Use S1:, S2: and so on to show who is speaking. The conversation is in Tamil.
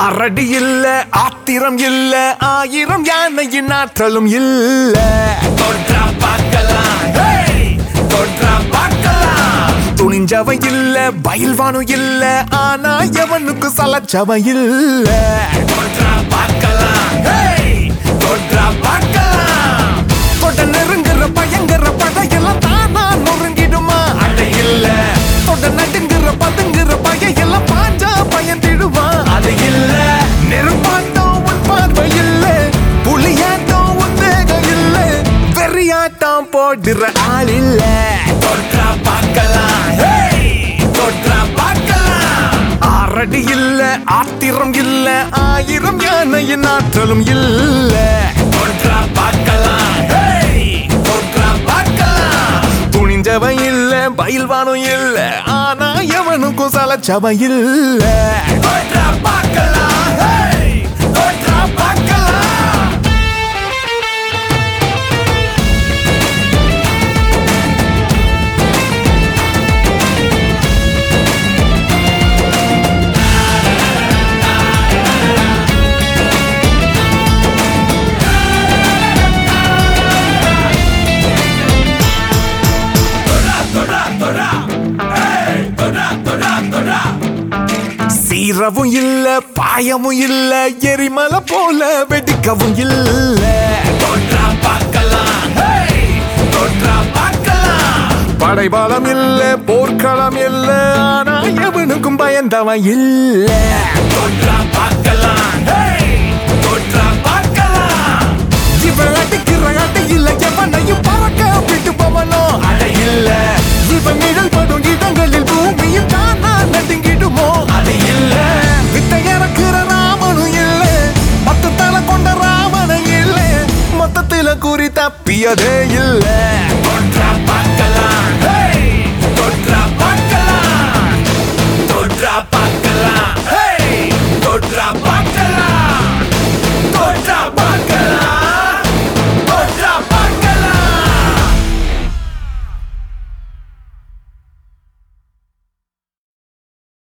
S1: ஆறடி இல்ல ஆத்திரம் இல்ல ஆயிரம் யானையின் ஆற்றலும் இல்ல தொற்றா பார்க்கலாம் hey! தொற்றா பார்க்கலாம் துணிஞ்சவ இல்ல பயில்வானும் இல்ல ஆனா எவனுக்கு சலச்சவ இல்ல தொற்றா பார்க்கலாம் hey! தொற்றா பார்க்கலாம் தொட்ட நெருங்குற பயங்கர படையெல்லாம் தானா நொறுங்கிடுமா அட இல்ல தொட்ட நடுங்குற பதுங்குற பகையெல்லாம் பாஞ்சா பயந்திடுமா அது இல்ல நெருப்பாட்டம் உன் பார்வை இல்ல புலியாட்டம் உன் வேகம் இல்ல வெறியாட்டம் போடுற ஆள் இல்ல தொற்றா பார்க்கலாம் hey! தொற்றா பார்க்கலாம் ஆறடி இல்ல ஆத்திரம் இல்ல ஆயிரம் யானையின் ஆற்றலும் இல்ல தொற்றா பார்க்கலாம் hey! தொற்றா பார்க்கலாம் துணிஞ்சவன் இல்ல பயில்வானும் இல்ல ஆனா எவனுக்கும் சலச்சவன் இல்ல தொற்றா பார்க்கலாம் hey! தொற்றா பார்க்கலாம் சீரவும் இல்ல பாயமும் இல்ல எரிமலை போல வெடிக்கவும் இல்ல தொற்றா பார்க்கலாம் hey! தொற்றா பார்க்கலாம் படைபலம் இல்ல போர்க்களம் இல்ல ஆனா எவனுக்கும் பயந்தவன் இல்ல தொற்றா பார்க்கலாம் hey! தொற்றா பார்க்கலாம் இவன் அடிக்கிற